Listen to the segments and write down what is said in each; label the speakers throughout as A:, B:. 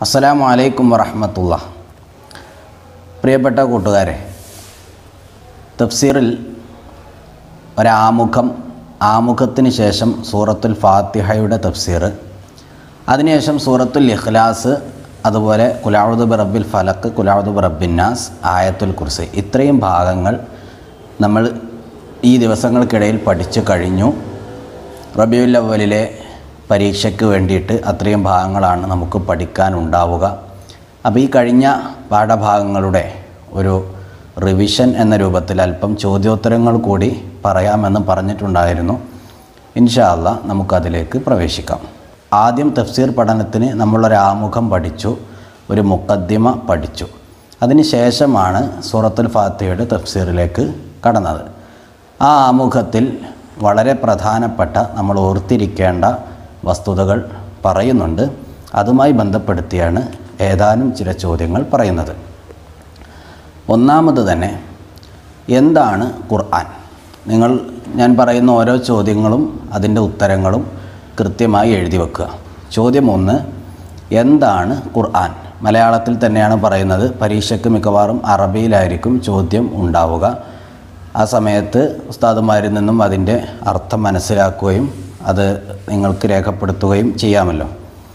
A: അസ്സലാമു അലൈക്കും വറഹമത്തുള്ള പ്രിയപ്പെട്ട കൂട്ടുകാരെ തഫ്സീറിൽ ഒരാമുഖം ആമുഖത്തിന് ശേഷം സൂറത്തുൽ ഫാത്തിഹയുടെ തഫ്സീർ അതിനുശേഷം സൂറത്തുൽ ഇഖ്ലാസ് അതുപോലെ കുലാവുദ് റബ്ബിൽ ഫലക്ക് കുലാവുദ് റബ്ബിന്നാസ് ആയത്തുൽ കുർസി ഇത്രയും ഭാഗങ്ങൾ നമ്മൾ ഈ ദിവസങ്ങൾക്കിടയിൽ പഠിച്ചു കഴിഞ്ഞു റബിയുൽ അവലിലെ പരീക്ഷയ്ക്ക് വേണ്ടിയിട്ട് അത്രയും ഭാഗങ്ങളാണ് നമുക്ക് പഠിക്കാനുണ്ടാവുക അപ്പോൾ ഈ കഴിഞ്ഞ പാഠഭാഗങ്ങളുടെ ഒരു റിവിഷൻ എന്ന രൂപത്തിൽ അല്പം ചോദ്യോത്തരങ്ങൾ കൂടി പറയാമെന്ന് പറഞ്ഞിട്ടുണ്ടായിരുന്നു ഇൻഷാ അല്ല നമുക്കതിലേക്ക് പ്രവേശിക്കാം ആദ്യം തഫ്സീർ പഠനത്തിന് നമ്മളൊരു ആമുഖം പഠിച്ചു ഒരു മുക്കദ്ദിമ പഠിച്ചു അതിന് ശേഷമാണ് സൂറത്തുൽ ഫാത്തിഹയുടെ തഫ്സീറിലേക്ക് കടന്നത് ആ ആമുഖത്തിൽ വളരെ പ്രധാനപ്പെട്ട നമ്മൾ ഓർത്തിരിക്കേണ്ട വസ്തുതകൾ പറയുന്നുണ്ട് അതുമായി ബന്ധപ്പെടുത്തിയാണ് ഏതാനും ചില ചോദ്യങ്ങൾ പറയുന്നത് ഒന്നാമത് തന്നെ എന്താണ് ഖുർആൻ നിങ്ങൾ ഞാൻ പറയുന്ന ഓരോ ചോദ്യങ്ങളും അതിൻ്റെ ഉത്തരങ്ങളും കൃത്യമായി എഴുതി വെക്കുക ചോദ്യം ഒന്ന് എന്താണ് ഖുർആൻ മലയാളത്തിൽ തന്നെയാണ് പറയുന്നത് പരീക്ഷയ്ക്ക് മിക്കവാറും അറബിയിലായിരിക്കും ചോദ്യം ഉണ്ടാവുക ആ സമയത്ത് ഉസ്താദുമാരിൽ നിന്നും അതിൻ്റെ അർത്ഥം മനസ്സിലാക്കുകയും അത് നിങ്ങൾക്ക് രേഖപ്പെടുത്തുകയും ചെയ്യാമല്ലോ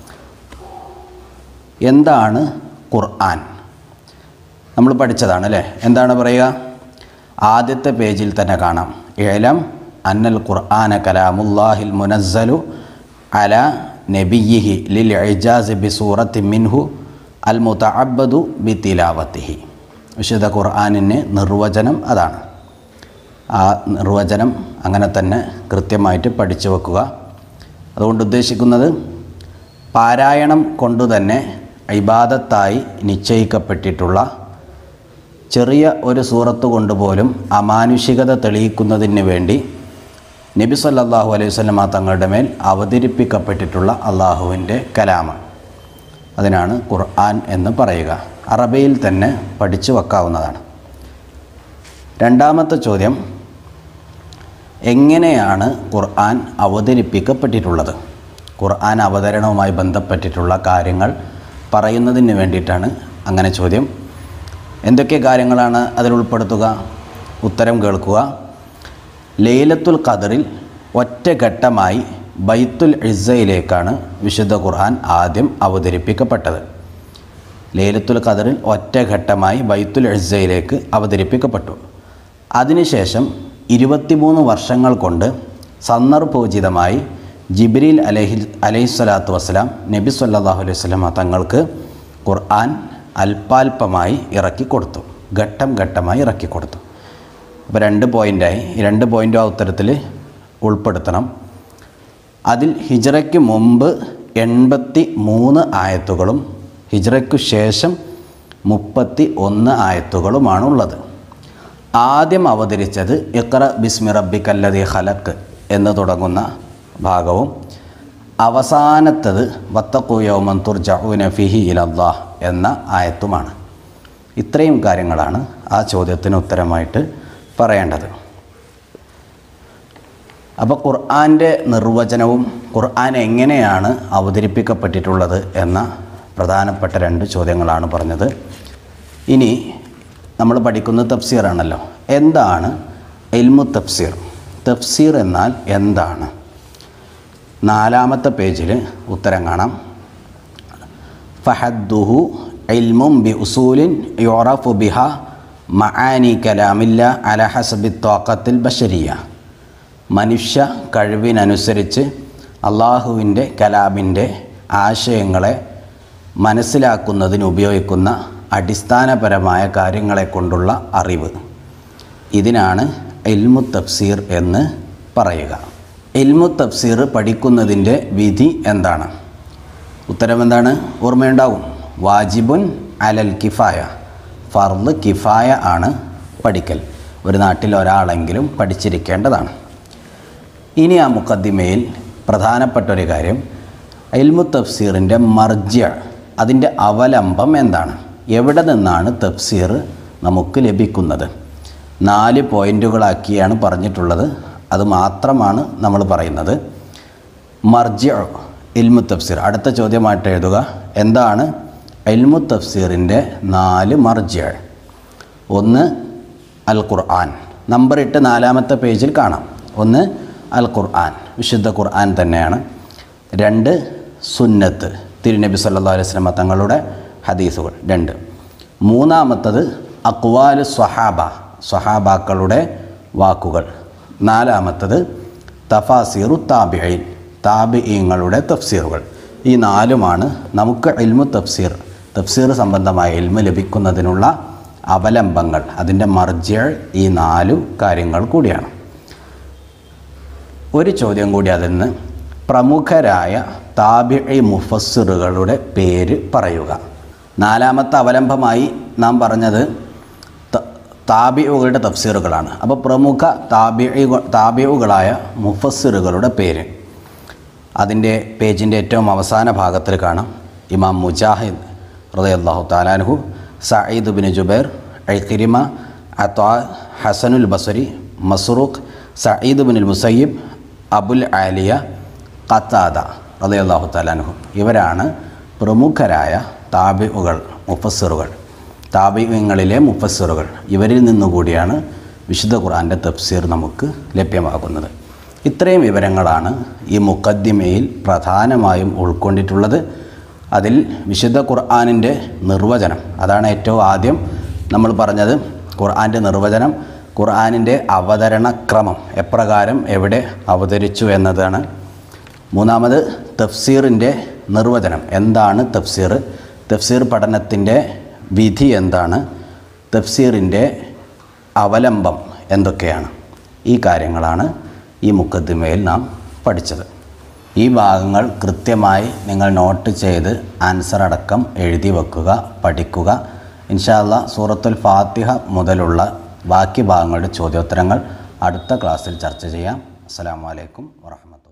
A: എന്താണ് ഖുർആൻ നമ്മൾ പഠിച്ചതാണ് അല്ലേ എന്താണ് പറയുക ആദ്യത്തെ പേജിൽ തന്നെ കാണാം ഏലം അന്നൽ ഖുർആന കലാമുല്ലാഹിൽ മുനസ്സലു അല നബിയിഹി ലിൽ ഇജാസ് ബി സൂറത്തി മിൻഹു അൽ മുതഅബ്ബദു ബി തിലാവത്തിഹി വിശുദ്ധ ഖുർആനിന് നിർവചനം അതാണ് ആ നിർവചനം അങ്ങനെ തന്നെ കൃത്യമായിട്ട് പഠിച്ചു വെക്കുക അതുകൊണ്ട് ഉദ്ദേശിക്കുന്നത് പാരായണം കൊണ്ടു തന്നെ ഇബാദത്തായി നിശ്ചയിക്കപ്പെട്ടിട്ടുള്ള ചെറിയ ഒരു സൂറത്ത് കൊണ്ടുപോലും അമാനുഷികത തെളിയിക്കുന്നതിന് വേണ്ടി നബി സല്ലല്ലാഹു അലൈഹി വസല്ലമ തങ്ങളുടെ മേൽ അവതരിപ്പിക്കപ്പെട്ടിട്ടുള്ള അള്ളാഹുവിൻ്റെ കലാമ അതിനാണ് ഖുർആൻ എന്ന് പറയുക അറബിയിൽ തന്നെ പഠിച്ചു വെക്കാവുന്നതാണ് രണ്ടാമത്തെ ചോദ്യം എങ്ങനെയാണ് ഖുർആൻ അവതരിപ്പിക്കപ്പെട്ടിട്ടുള്ളത് ഖുർആൻ അവതരണവുമായി ബന്ധപ്പെട്ടിട്ടുള്ള കാര്യങ്ങൾ പറയുന്നതിന് വേണ്ടിയിട്ടാണ് അങ്ങനെ ചോദ്യം എന്തൊക്കെ കാര്യങ്ങളാണ് അതിൽ ഉൾപ്പെടുത്തുക ഉത്തരം കേൾക്കുക ലൈലത്തുൽ ഖദറിൽ ഒറ്റഘട്ടമായി ബൈത്തുൽ ഇസയിലേക്കാണ് വിശുദ്ധ ഖുർആൻ ആദ്യം അവതരിപ്പിക്കപ്പെട്ടത് ലൈലത്തുൽ ഖദറിൽ ഒറ്റഘട്ടമായി ബൈത്തുൽ ഇസയിലേക്ക് അവതരിപ്പിക്കപ്പെട്ടു അതിനുശേഷം ഇരുപത്തിമൂന്ന് വർഷങ്ങൾ കൊണ്ട് സന്ദർഭോചിതമായി ജിബ്രീൽ അലഹി അലൈഹിസ്വലാത്തു വസ്സലാം നബി സല്ലാഹു അലൈഹി സ്വലാമ തങ്ങൾക്ക് ഖുർആൻ അല്പാൽപമായി ഇറക്കി കൊടുത്തു ഘട്ടം ഘട്ടമായി ഇറക്കി കൊടുത്തു അപ്പോൾ രണ്ട് പോയിൻ്റായി ഈ രണ്ട് പോയിൻ്റും ആ ഉത്തരത്തിൽ ഉൾപ്പെടുത്തണം അതിൽ ഹിജ്റയ്ക്ക് മുമ്പ് എൺപത്തി മൂന്ന് ആയത്തുകളും ഹിജ്റയ്ക്കു ശേഷം മുപ്പത്തി ഒന്ന് ആയത്തുകളുമാണ് ഉള്ളത് ആദ്യം അവതരിച്ചത് ഇഖ്റ ബിസ്മി റബ്ബിക്കല്ലതി ഖലക്ക് എന്ന് തുടങ്ങുന്ന ഭാഗവും അവസാനത്തത് വത്തക്കുയോമൻ തുർജഊന ഫിഹി ഇലല്ലാഹ് എന്ന ആയത്തുമാണ് ഇത്രയും കാര്യങ്ങളാണ് ആ ചോദ്യത്തിന് ഉത്തരമായിട്ട് പറയേണ്ടത് അപ്പോൾ ഖുർആൻ്റെ നിർവചനവും ഖുർആൻ എങ്ങനെയാണ് അവതരിപ്പിക്കപ്പെട്ടിട്ടുള്ളത് എന്ന പ്രധാനപ്പെട്ട രണ്ട് ചോദ്യങ്ങളാണ് പറഞ്ഞത് ഇനി നമ്മൾ പഠിക്കുന്നത് തഫ്സീറാണല്ലോ എന്താണ് എൽമു തഫ്സീർ തഫ്സീർ എന്നാൽ എന്താണ് നാലാമത്തെ പേജിൽ ഉത്തരം കാണാം ഫഹദ്ദുഹു ഇൽമും ബി ഉസൂലിൻ യോറഫു ബിഹ മആനി കലാമില്ല അല ഹസബി തോക്കത്തിൽ ബഷരിയ മനുഷ്യ കഴിവിനനുസരിച്ച് അള്ളാഹുവിൻ്റെ കലാമിൻ്റെ ആശയങ്ങളെ മനസ്സിലാക്കുന്നതിന് ഉപയോഗിക്കുന്ന അടിസ്ഥാനപരമായ കാര്യങ്ങളെ കൊണ്ടുള്ള അറിവ് ഇതിനാണ് ഇൽമു തഫ്സീർ എന്ന് പറയുക ഇൽമു തഫ്സീർ പഠിക്കുന്നതിൻ്റെ വിധി എന്താണ് ഉത്തരം എന്താണ് ഓർമ്മയുണ്ടാവും വാജിബുൻ അലൽ കിഫായ ഫർദ് കിഫായ ആണ് പഠിക്കൽ ഒരു നാട്ടിൽ ഒരാളെങ്കിലും പഠിച്ചിരിക്കേണ്ടതാണ് ഇനി ആ മുക്കദ്ദിമയിൽ പ്രധാനപ്പെട്ട ഒരു കാര്യം ഇൽമു തഫ്സീറിൻ്റെ മർജ്യ അതിൻ്റെ അവലംബം എന്താണ് എവിടെ നിന്നാണ് തഫ്സീർ നമുക്ക് ലഭിക്കുന്നത് നാല് പോയിൻറ്റുകളാക്കിയാണ് പറഞ്ഞിട്ടുള്ളത് അത് മാത്രമാണ് നമ്മൾ പറയുന്നത് മർജ്യ ഇൽമു തഫ്സീർ അടുത്ത ചോദ്യമായിട്ട് എഴുതുക എന്താണ് എൽമു തഫ്സീറിൻ്റെ നാല് മർജ ഒന്ന് അൽ ഖുർആൻ നമ്പർ ഇട്ട് നാലാമത്തെ പേജിൽ കാണാം ഒന്ന് അൽ ഖുർആൻ വിശുദ്ധ ഖുർആൻ തന്നെയാണ് രണ്ട് സുന്നത്ത് തിരുനബി സല്ലാ അലൈഹി സ്വലമ തങ്ങളുടെ ഹദീസുകൾ രണ്ട് മൂന്നാമത്തത് അക്വാല് സ്വഹാബ സ്വഹാബാക്കളുടെ വാക്കുകൾ നാലാമത്തത് തഫാസീറു താബിഐൻ താബിഈങ്ങളുടെ തഫ്സീറുകൾ ഈ നാലുമാണ് നമുക്ക് ഇൽമു തഫ്സീർ തഫ്സീർ സംബന്ധമായ ഇൽമ ലഭിക്കുന്നതിനുള്ള അവലംബങ്ങൾ അതിൻ്റെ മർജ ഈ നാലു കാര്യങ്ങൾ കൂടിയാണ് ഒരു ചോദ്യം കൂടി അതിൽ നിന്ന് പ്രമുഖരായ താബിഇ മുഫസ്സിറുകളുടെ പേര് പറയുക നാലാമത്തെ അവലംബമായി നാം പറഞ്ഞത് ത- താബിഉകളുടെ തഫ്സീറുകളാണ് അപ്പോൾ പ്രമുഖ താബിഇ താബിഉകളായ മുഫസ്സിറുകളുടെ പേര് അതിൻ്റെ പേജിൻ്റെ ഏറ്റവും അവസാന ഭാഗത്തിൽ കാണാം ഇമാം മുജാഹിദ് റളിയല്ലാഹു താലാൻഹു Saeed bin Jubair Ikrima Ata Hasan al Basri Masruq Saeed bin Musayyib Abul Aliya Qatada റളിയല്ലാഹു താലാൻഹു ഇവരാണ് പ്രമുഖരായ താബിഉകൾ മുഫസ്സിറുകൾ താബിയങ്ങളിലെ മുഫസ്സിറുകൾ ഇവരിൽ നിന്നുകൂടിയാണ് വിശുദ്ധ ഖുർആൻ്റെ തഫ്സീർ നമുക്ക് ലഭ്യമാകുന്നത് ഇത്രയും വിവരങ്ങളാണ് ഈ മുക്കദ്ദിമയിൽ പ്രധാനമായും ഉൾക്കൊണ്ടിട്ടുള്ളത് അതിൽ വിശുദ്ധ ഖുർആാനിൻ്റെ നിർവചനം അതാണ് ഏറ്റവും ആദ്യം നമ്മൾ പറഞ്ഞത് ഖുർആൻ്റെ നിർവചനം ഖുർആാനിൻ്റെ അവതരണ ക്രമം എപ്രകാരം എവിടെ അവതരിച്ചു എന്നതാണ് മൂന്നാമത് തഫ്സീറിൻ്റെ നിർവചനം എന്താണ് തഫ്സീർ തഫ്സീർ പഠനത്തിൻ്റെ വിധി എന്താണ് തഫ്സീറിൻ്റെ അവലംബം എന്തൊക്കെയാണ് ഈ കാര്യങ്ങളാണ് ഈ മുക്കദ്ദിമയിൽ നാം പഠിച്ചത് ഈ ഭാഗങ്ങൾ കൃത്യമായി നിങ്ങൾ നോട്ട് ചെയ്ത് ആൻസർ അടക്കം എഴുതി വെക്കുക പഠിക്കുക ഇൻഷാല്ല സൂറത്തുൽ ഫാത്തിഹ മുതലുള്ള ബാക്കി ഭാഗങ്ങളുടെ ചോദ്യോത്തരങ്ങൾ അടുത്ത ക്ലാസ്സിൽ ചർച്ച ചെയ്യാം അസ്സാം വലൈക്കും വാഹമത്തുള്ള